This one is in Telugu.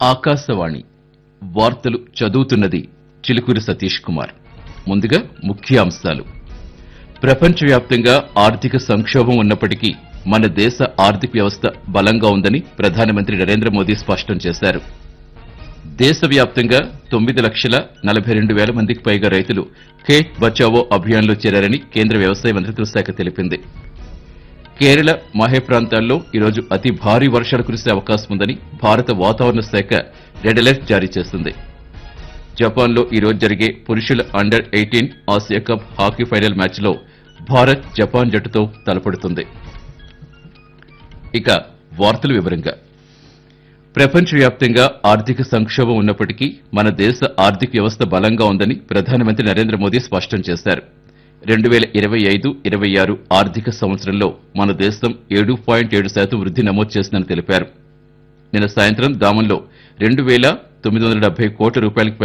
ఆకాశవాణి వార్తలు చదువుతున్నది చిలుకూరి సతీష్ కుమార్ ముందుగా ముఖ్యాంశాలు ప్రపంచవ్యాప్తంగా ఆర్థిక సంక్షోభం ఉన్నప్పటికీ మన దేశ ఆర్థిక వ్యవస్థ బలంగా ఉందని ప్రధానమంత్రి నరేంద్ర మోదీ స్పష్టం చేశారు దేశవ్యాప్తంగా తొమ్మిది లక్షల నలభై రెండు వేల మందికి పైగా రైతులు ఖేత్ బచావో అభియాన్లో చేరారని కేంద్ర వ్యవసాయ మంత్రిత్వ శాఖ తెలిపింది కేరళ మహే ప్రాంతాల్లో ఈరోజు అతి భారీ వర్షాలు కురిసే అవకాశం ఉందని భారత వాతావరణ శాఖ రెడ్ అలర్ట్ జారీ చేసింది జపాన్లో ఈరోజు జరిగే పురుషుల under eighteen Asia cup hockey final మ్యాచ్లో భారత్ జపాన్ జట్టుతో తలపడుతుంది ఇక వార్తల వివరంగా ప్రపంచవ్యాప్తంగా ఆర్థిక సంక్షోభం ఉన్నప్పటికీ మన దేశ ఆర్థిక వ్యవస్థ బలంగా ఉందని ప్రధానమంత్రి నరేంద్ర మోదీ స్పష్టం చేశారు రెండు వేల ఇరవై ఐదు ఇరవై ఆరు ఆర్థిక సంవత్సరంలో మన దేశం ఏడు పాయింట్ ఏడు శాతం వృద్ధి నమోదు చేసిందని తెలిపారు నిన్న సాయంత్రం దామంలో రెండు వేల తొమ్మిది వందల డెబ్బై కోట్ల రూపాయలకు